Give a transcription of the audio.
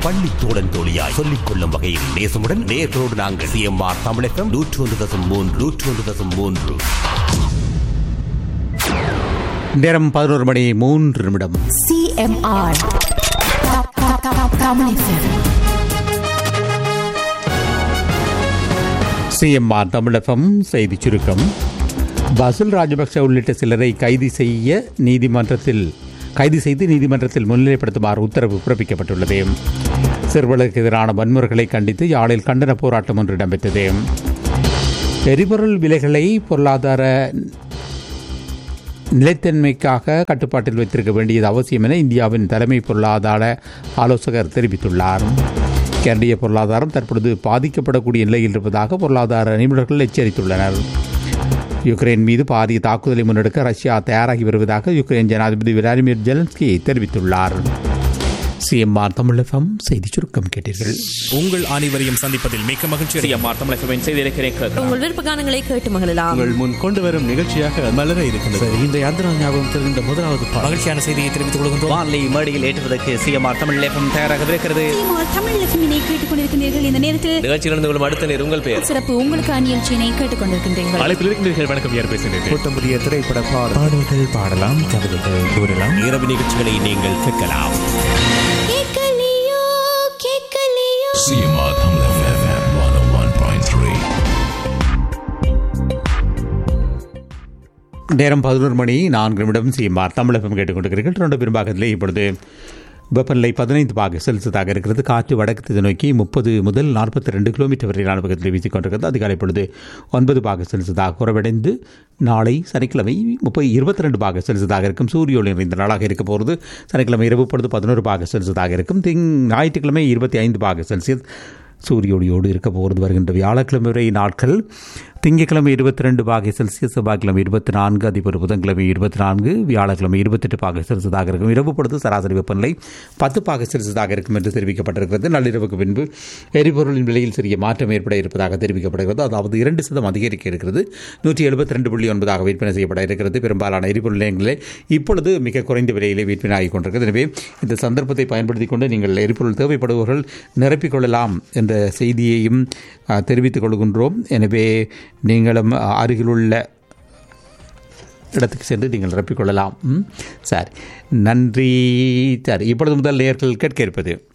பள்ளி தோழன் தோழியாய் சொல்லிக் கொள்ளும் வகையில் நேசமுடன் நேர்களோடு நாங்கள் சிஎம்ஆர் தமிழகம் நூற்று ஒன்று தசம் மூன்று நூற்று ஒன்று தசம் மூன்று நேரம் பதினோரு மணி மூன்று நிமிடம் CMR. Top, top, top, Tamil FM. CMR Tamilagam செய்தி சுருக்கம் பசுல் ராஜபக்ஷ உள்ளிட்ட சிலரை கைது செய்ய நீதிமன்றத்தில் கைது செய்து நீதிமன்றத்தில் முன்னிலைப்படுத்துமாறு உத்தரவு பிறப்பிக்கப்பட்டுள்ளது சிறுவர்களுக்கு எதிரான வன்முறைகளை கண்டித்து யாழில் கண்டன போராட்டம் ஒன்று இடம்பெற்றது எரிபொருள் விலைகளை பொருளாதார நிலைத்தன்மைக்காக கட்டுப்பாட்டில் வைத்திருக்க வேண்டியது அவசியம் என இந்தியாவின் தலைமை பொருளாதார ஆலோசகர் தெரிவித்துள்ளார் கனடிய பொருளாதாரம் தற்பொழுது பாதிக்கப்படக்கூடிய நிலையில் இருப்பதாக பொருளாதார நிபுணர்கள் எச்சரித்துள்ளனர் யுக்ரைன் மீது பாரிய தாக்குதலை முன்னெடுக்க ரஷ்யா தயாராகி வருவதாக யுக்ரைன் ஜனாதிபதி விளாடிமிர் ஜெலன்ஸ்கி தெரிவித்துள்ளார் சிஎம்ஆர் தமிழகம் செய்தி சுருக்கம் கேட்டீர்கள் உங்கள் அனைவரையும் சந்திப்பதில் மிக்க மகிழ்ச்சி சிஎம்ஆர் தமிழகவின் செய்திருக்கிறேன் கேட்கலாம் உங்கள் விருப்ப கானங்களை கேட்டு மகிழலாம் உங்கள் முன் கொண்டு வரும் நிகழ்ச்சியாக மலர இருக்கின்றது இந்த யாத்திரா ஞாபகம் தெரிந்த முதலாவது பாடல் மகிழ்ச்சியான செய்தியை தெரிவித்துக் கொள்கின்றோம் வான்லி மேடையில் ஏற்றுவதற்கு சிஎம்ஆர் தமிழ் லேபம் தயாராக இருக்கிறது தமிழ் எஃப்எம்மினை கேட்டுக்கொண்டிருக்கிறீர்கள் இந்த நேரத்தில் நிகழ்ச்சியிலிருந்து கொள்ளும் அடுத்த நேர் உங்கள் பெயர் சிறப்பு உங்களுக்கு நிகழ்ச்சியினை கேட்டுக்கொண்டிருக்கின்றீர்கள் அழைப்பில் இருக்கின்றீர்கள் வணக்கம் யார் பேசுகிறீர்கள் புத்தம் புதிய திரைப்பட பாடல் பாடல்கள் பாடலாம் கவிதைகள் கூறலாம் இரவு நிகழ்ச்சிகளை நீங்கள் கேட்கலாம் கேட்கலையோ கேட்கலையோ CMR Tamil FM 101.3. நேரம் பதினோரு மணி நான்கு நிமிடம் சிஎம்ஆர் தமிழகம் கேட்டுக்கொண்டிருக்கிறீர்கள் தொடர்ந்து பெரும்பாகத்திலே இப்பொழுது வெப்பநிலை பதினைந்து பாக செல்சியஸாக இருக்கிறது காற்று வடக்கு திசை நோக்கி முப்பது முதல் நாற்பத்தி ரெண்டு கிலோமீட்டர் வரையிலான பக்கத்தில் வீசிக்கொண்டிருக்கிறது அதிகாலை பொழுது ஒன்பது பாக செல்சியஸாக குறைவடைந்து நாளை சனிக்கிழமை முப்பது இருபத்தி ரெண்டு பாக செல்சியஸாக இருக்கும் சூரிய ஒளி நிறைந்த நாளாக இருக்க போகிறது சனிக்கிழமை இரவு பொழுது பதினோரு பாக செல்சியஸாக இருக்கும் திங் ஞாயிற்றுக்கிழமை இருபத்தி ஐந்து பாக செல்சியஸ் சூரிய ஒளியோடு இருக்க போகிறது வருகின்ற வியாழக்கிழமை வரை நாட்கள் திங்கட்கிழமை இருபத்தி ரெண்டு பாகை செல்சியஸ் செவ்வாய்க்கிழமை இருபத்தி நான்கு அதிபர் புதன்கிழமை இருபத்தி நான்கு வியாழக்கிழமை இருபத்தெட்டு பாகை செல்சியஸாக இருக்கும் இரவு பொழுது சராசரி வெப்பநிலை பத்து பாகை செல்சியஸாக இருக்கும் என்று தெரிவிக்கப்பட்டிருக்கிறது நள்ளிரவுக்கு பின்பு எரிபொருளின் விலையில் சிறிய மாற்றம் ஏற்பட இருப்பதாக தெரிவிக்கப்படுகிறது அதாவது இரண்டு சதம் அதிகரிக்க இருக்கிறது நூற்றி எழுபத்தி ரெண்டு புள்ளி ஒன்பதாக விற்பனை செய்யப்பட இருக்கிறது பெரும்பாலான எரிபொருள் நிலையங்களில் இப்பொழுது மிக குறைந்த விலையிலே விற்பனை ஆகிக் கொண்டிருக்கிறது எனவே இந்த சந்தர்ப்பத்தை பயன்படுத்தி கொண்டு நீங்கள் எரிபொருள் தேவைப்படுபவர்கள் நிரப்பிக் கொள்ளலாம் என்ற செய்தியையும் அஹ், தெரிவித்துக் கொள்கின்றோம் எனவே நீங்களும் அருகிலுள்ள இடத்துக்கு சென்று நீங்கள் நிரப்பிக் கொள்ளலாம் ம்? சரி நன்றி சரி இப்பொழுது முதல் நேர்கள் கேட்க இருப்பது